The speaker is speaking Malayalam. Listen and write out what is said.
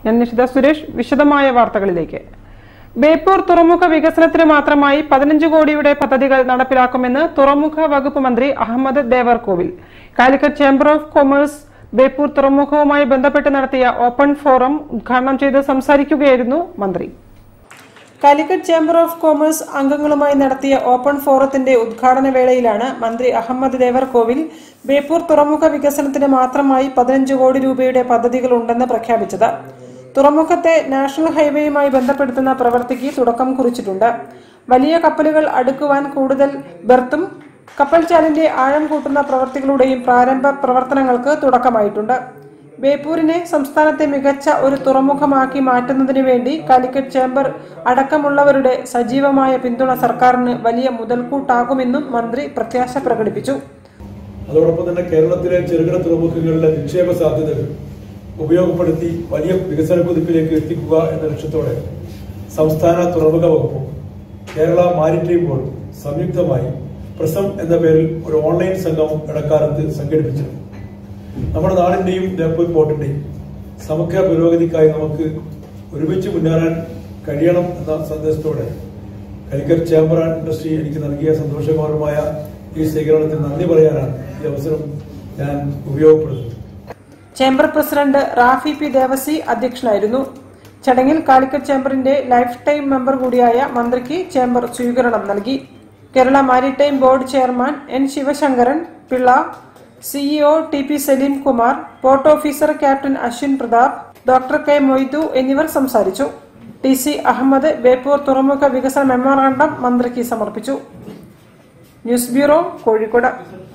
ഞാൻ നിഷിത സുരേഷ് വിശദമായ വാർത്തകളിലേക്ക് ബേപ്പൂർ തുറമുഖ വികസനത്തിന് മാത്രമായി പതിനഞ്ച് കോടിയുടെ പദ്ധതികൾ നടപ്പിലാക്കുമെന്ന് തുറമുഖ വകുപ്പ് മന്ത്രി Ahammed Devarkovil Calicut chamber of commerce Beypore തുറമുഖവുമായി ബന്ധപ്പെട്ട് നടത്തിയ ഓപ്പൺ ഫോറം ഉദ്ഘാടനം ചെയ്ത് സംസാരിക്കുകയായിരുന്നു മന്ത്രി കാലിക്കറ്റ് ചേംബർ ഓഫ് കോമേഴ്സ് അംഗങ്ങളുമായി നടത്തിയ ഓപ്പൺ ഫോറത്തിന്റെ ഉദ്ഘാടന വേളയിലാണ് മന്ത്രി അഹമ്മദ് ദേവർകോവിൽ ബേപ്പൂർ തുറമുഖ വികസനത്തിന് മാത്രമായി പതിനഞ്ച് കോടി രൂപയുടെ പദ്ധതികൾ ഉണ്ടെന്ന് പ്രഖ്യാപിച്ചത് തുറമുഖത്തെ നാഷണൽ ഹൈവേയുമായി ബന്ധപ്പെടുത്തുന്ന പ്രവൃത്തിക്ക് തുടക്കം കുറിച്ചിട്ടുണ്ട് വലിയ കപ്പലുകൾ അടുക്കുവാൻ കൂടുതൽ ബെർത്തും കപ്പൽ ചാലിന്റെ ആഴം കൂട്ടുന്ന പ്രവൃത്തികളുടെയും പ്രാരംഭ പ്രവർത്തനങ്ങൾക്ക് തുടക്കമായിട്ടുണ്ട് ബേപ്പൂരിനെ സംസ്ഥാനത്തെ മികച്ച ഒരു തുറമുഖമാക്കി മാറ്റുന്നതിനു വേണ്ടി കാലിക്കറ്റ് ചേംബർ അടക്കമുള്ളവരുടെ സജീവമായ പിന്തുണ സർക്കാരിന് വലിയ മുതൽക്കൂട്ടാകുമെന്നും മന്ത്രി പ്രത്യാശ പ്രകടിപ്പിച്ചു അതോടൊപ്പം തന്നെ കേരളത്തിലെ ചെറുകിട തുറമുഖങ്ങളിലെ നിക്ഷേപ സാധ്യതകൾ ഉപയോഗപ്പെടുത്തി വലിയ വികസന കുതിപ്പിലേക്ക് എത്തിക്കുക എന്ന ലക്ഷ്യത്തോടെ സംസ്ഥാന തുറമുഖ വകുപ്പും കേരള മാരിടൈം ബോർഡും സംയുക്തമായി പ്രസം എന്ന പേരിൽ ഒരു ഓൺലൈൻ സംഗമം ഇടക്കാലത്ത് സംഘടിപ്പിച്ചിരുന്നു നമ്മുടെ നാടിന്റെയും ബേപ്പൂർ പോർട്ടിന്റെയും സമഗ്ര പുരോഗതിക്കായി നമുക്ക് ഒരുമിച്ച് മുന്നേറാൻ കഴിയണം എന്ന സന്ദേശത്തോടെ കാലിക്കറ്റ് ചേംബർ ആൻഡ് ഇൻഡസ്ട്രി എനിക്ക് നൽകിയ സന്തോഷകരമായ ഈ സ്വീകരണത്തിന് നന്ദി പറയാനാണ് ഈ അവസരം ഞാൻ ഉപയോഗപ്പെടുത്തുന്നത് chamber president Rafi P Devasy അധ്യക്ഷനായിരുന്നു ചടങ്ങിൽ കാലിക്കറ്റ് ചേംബറിന്റെ ലൈഫ് ടൈം മെമ്പർ കൂടിയായ മന്ത്രിക്ക് ചേംബർ സ്വീകരണം നൽകി Kerala maritime board chairman N Sivasankaran Pillai CEO T P Saleem Kumar port officer captain Ashwin Pratap doctor K Moidu എന്നിവർ സംസാരിച്ചു ടി സി അഹമ്മദ് ബേപ്പൂർ തുറമുഖ വികസന മെമ്മോറാണ്ടം മന്ത്രിക്ക് സമർപ്പിച്ചു ന്യൂസ് ബ്യൂറോ കോഴിക്കോട്